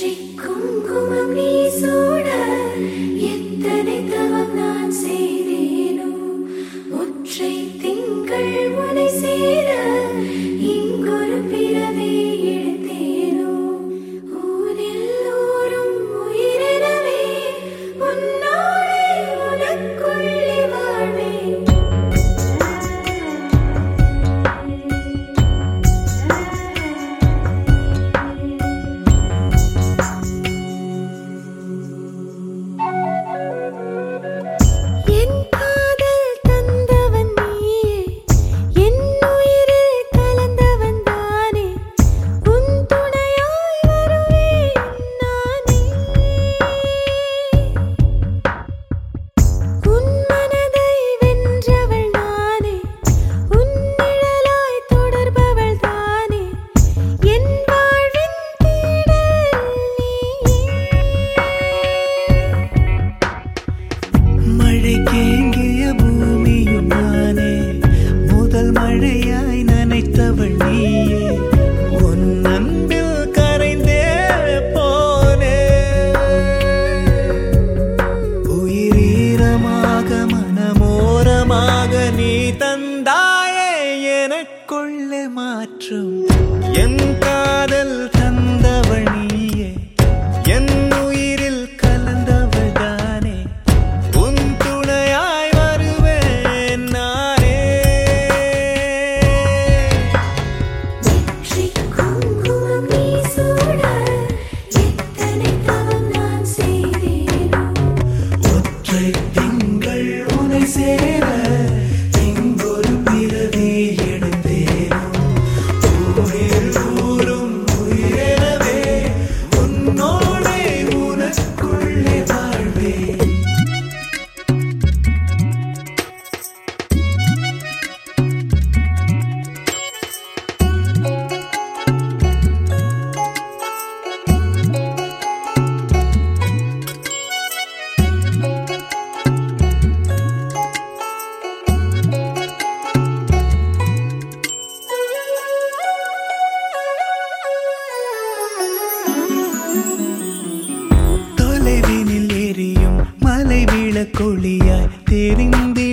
நெற்றிக் குங்குமம் நீ சூட எத்தனை தவம் நான் செய்தேனோ ஒற்றை திங்கள் உனை சேர இங்கொரு பிறவி எடுத்தேனோ ஊரில் ஊரும் உயிரினவே உன்னோடே உனக்குள்ளே வாழ்வேன் என் காதல் தந்தவன் நீயே என் உயிரில் கலந்தவன் தானே உன் துணையாய் வருவேன் நானே உன் மனதை வென்றவள் நானே உன் நிழலாய் தொடர்பவள் தானே என் வாழ்வின் தேடல் நீயே மழை கேங்கிய பூமியும் நானே முதல் மழையாய் நனைத்தவள் நீயே உன் அன்பில் கரைந்தே போனே உயிரீரமாக மனமோரமாக நீ தந்தாயே எனக்குள்ளே மாற்றும் என் காதல் தந்தவள் நீயே என் உயிரில் கலந்தவள் தானே உன் துணையாய் வருவேன் நானே நெற்றிக் குங்குமம் நீ சூட எத்தனை தவம் நான் செய்தேனோ ஒற்றை திங்கள் உனை சேர இங்கொரு பிறவி எடுத்தேனோ ஊரில் ஊரும் உயிரெனவே உன்னோடே உனக்குள்ளே வாழ்வேன் தொலைவினில் எரியும் மலை விளக்கொளியாய் தெரிந்திட